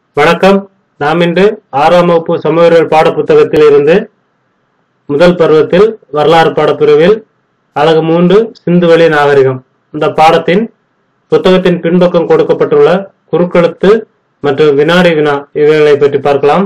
வணக்கம் நாம் இன்று ஆறாம் வகுப்பு சமூகவியல் பாடப்புத்தகத்தில் இருந்து முதல் பருவத்தில் வரலாறு பாடப்பிரிவில் அழகு மூன்று சிந்துவெளி நாகரிகம் இந்த பாடத்தின் புத்தகத்தின் பின்பக்கம் கொடுக்கப்பட்டுள்ள குறுக்கெழுத்து மற்றும் வினாடி வினா இவைகளை பற்றி பார்க்கலாம்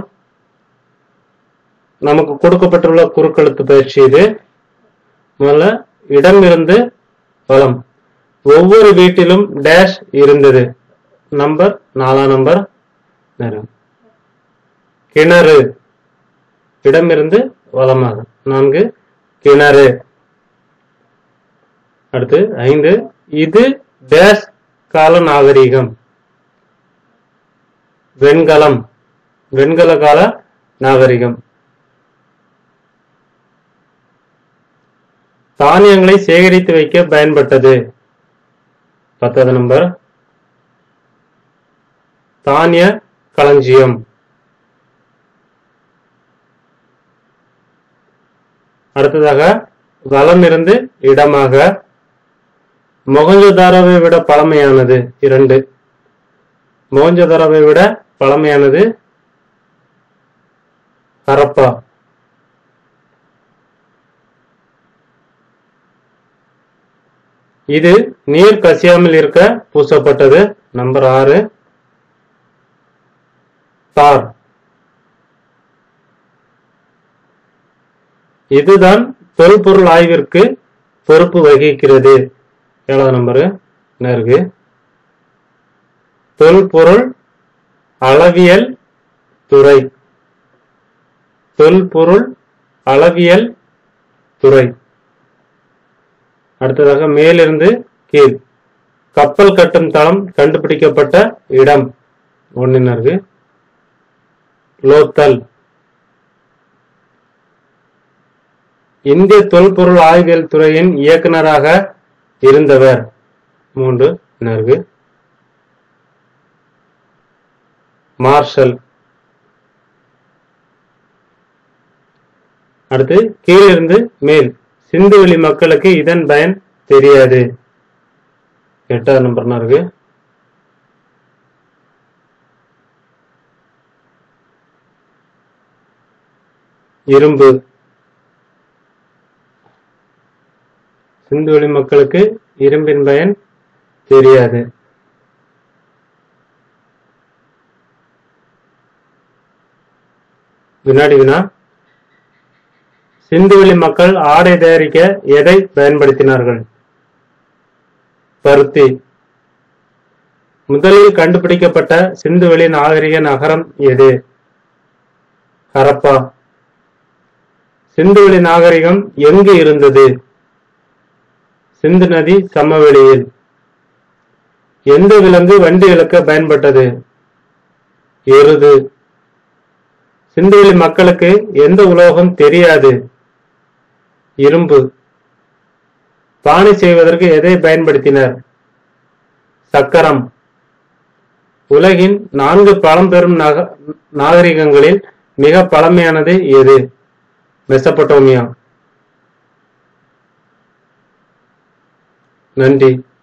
நமக்கு கொடுக்கப்பட்டுள்ள குறுக்கெழுத்து பயிற்சி இது முதல்ல இடமிருந்து வளம் ஒவ்வொரு வீட்டிலும் டேஷ் இருந்தது நம்பர் நாலாம் நம்பர் நேரம் கிணறு இடமிருந்து வலமாக நான்கு கிணறு அடுத்து ஐந்து இது டேஷ் கால நாகரிகம் வெண்கலம் வெண்கல கால நாகரிகம் தானியங்களை சேகரித்து வைக்க பயன்பட்டது பத்தாவது நம்பர் தானிய களஞ்சியம் அடுத்ததாக வலமிருந்து இடமாக மொகஞ்சதாரோவை விட பழமையானது இரண்டு மொகஞ்சதாரோவை விட பழமையானது ஹரப்பா இது நீர் கசியாமல் இருக்க பூசப்பட்டது நம்பர் ஆறு தார் இதுதான் தொல்பொருள் ஆய்விற்கு பொறுப்பு வகிக்கிறது ஏழாவது நம்பரு நேருக்கு தொல்பொருள் அளவியல் துறை தொல்பொருள் அளவியல் துறை அடுத்ததாக மேலிருந்து கீழ் கப்பல் கட்டும் தளம் கண்டுபிடிக்கப்பட்ட இடம் ஒன்னினருக்கு லோத்தல் இந்திய தொல்பொருள் ஆய்வியல் துறையின் இயக்குனராக இருந்தவர் மூன்று நர்கு மார்ஷல் அடுத்து கீழிருந்து மேல் சிந்துவெளி மக்களுக்கு இதன் பயன் தெரியாது எட்டாவது நம்பர்னா இருக்கு இரும்பு சிந்துவெளி மக்களுக்கு இரும்பின் பயன் தெரியாது வினாடி வினா சிந்துவெளி மக்கள் ஆடை தயாரிக்க எதை பயன்படுத்தினார்கள் பருத்தி முதலில் கண்டுபிடிக்கப்பட்ட சிந்துவெளி நாகரிக நகரம் எது ஹரப்பா சிந்துவெளி நாகரிகம் எங்கு இருந்தது சிந்து நதி சமவெளியில் எந்த விலங்கு வண்டி இழக்க பயன்பட்டது எருது சிந்துவெளி மக்களுக்கு எந்த உலோகம் தெரியாது இரும்பு பானை செய்வதற்கு எதை பயன்படுத்தினர் சக்கரம் உலகின் நான்கு பழம்பெரும் நக நாகரிகங்களில் மிக பழமையானது எது மெசபடோமியா நன்றி